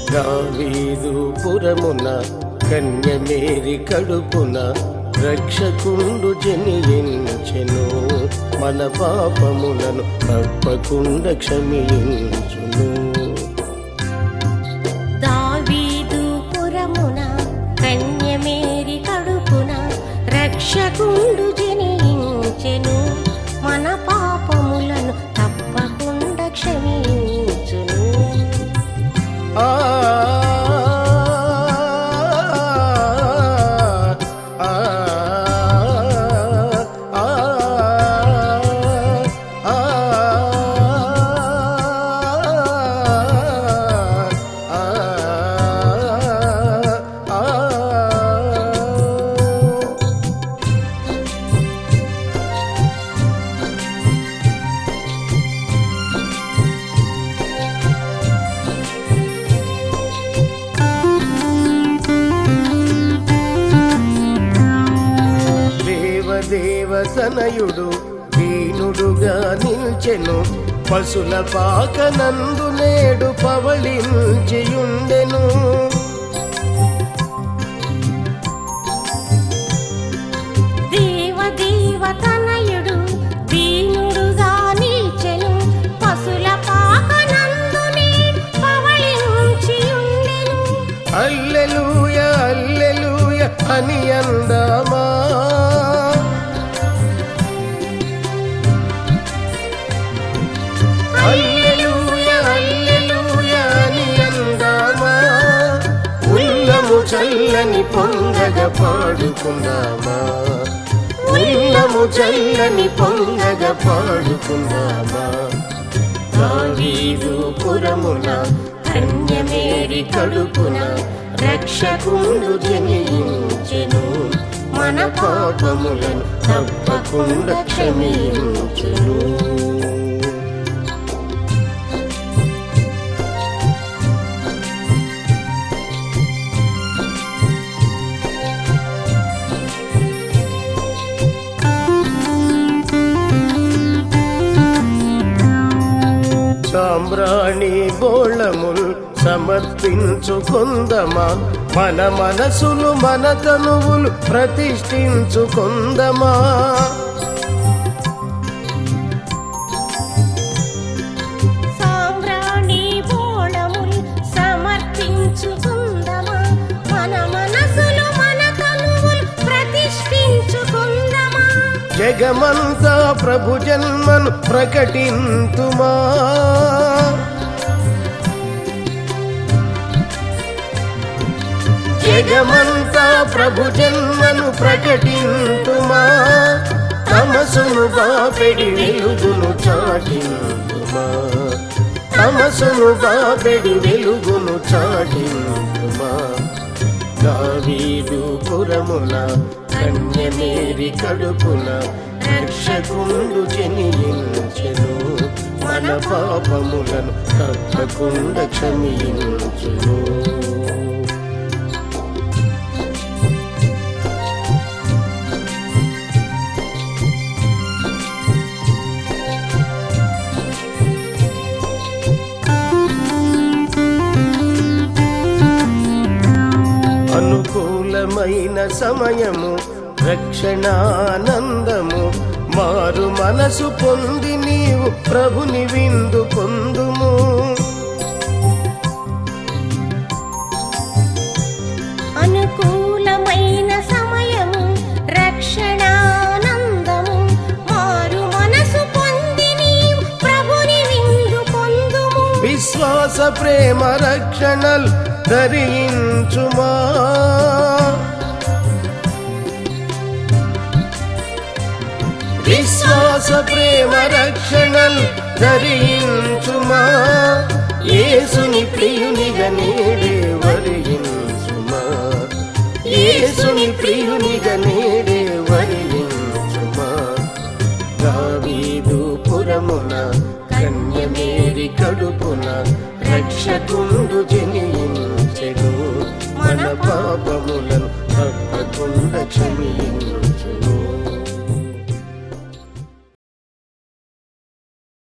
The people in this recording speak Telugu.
దావీదు పురమున కన్యమేరి కడుపున రక్షకుండు జనియించెను మన పాపములను తప్పకుండా క్షమించును దావీదు పురమున కన్యమేరి కడుపున రక్షకుండు జనించెను మన పాపములను తప్పకుండా క్షమించును ఆ ఆ ఆ దేవదేవతనయుడు దీనుడుగా నిల్చెను పశుల పాకనందు నేడు పవళించియుండెను దేవ దేవతనయుడు దీనుడుగా నిల్చెను పశుల పాకనందు నేడు పవళించి ఉండెను అల్లెలూయ అల్లెలూయ అని అందామా అల్లెలూయ అల్లెలూయ అని అందామా ఉల్లము చల్లని పొంగగ పాడుకుందామా ఉల్లము చల్లని పొంగగ పాడుకుందామా దావీదు పురమున కన్యమేరి కడుపున రక్షకుండు జనించెను మన పాపములను తప్పకుండా క్షమించును సాంబ్రాణి బోళముల్ సమర్పించుకుందమా మన మనసులు మన తనువులు ప్రతిష్ఠించుకుందమా సాంబ్రాణి బోళముల్ సమర్పించుకుందమా మన మనసులు మన తనువులు ప్రతిష్ఠించుకుందమా జగమంతా ప్రభు జన్మను ప్రకటింతుమా జగమంతా ప్రభు జన్మను ప్రకటింతుమా తమసును బాపెడి వెలుగును చాటింతుమా తమసును బాపెడి వెలుగును చాటింతుమా దావీదు పురమున కన్యమేరి కడుపున రక్షకుండు జనియించెను మన పాపములను తప్పకుండా క్షమించును అనుకూలమైన సమయము రక్షణానందము మారు మనసు పొంది నీవు ప్రభుని విందు పొందుము అనుకూలమైన సమయము రక్షణానందము మారు మనసు పొంది నీవు ప్రభుని విందు పొందుము విశ్వాస ప్రేమ రక్షణల్ ధరించుమా విశ్వాస ప్రేమ రక్షణల్ ధరించుమా యేసుని ప్రియునిగా నేడే వరించుమా యేసుని ప్రియునిగా నేడే వరించుమా దావీదు పురమున కన్యమేరి కడుపున రక్షకుండు జనించెను మన పాపములను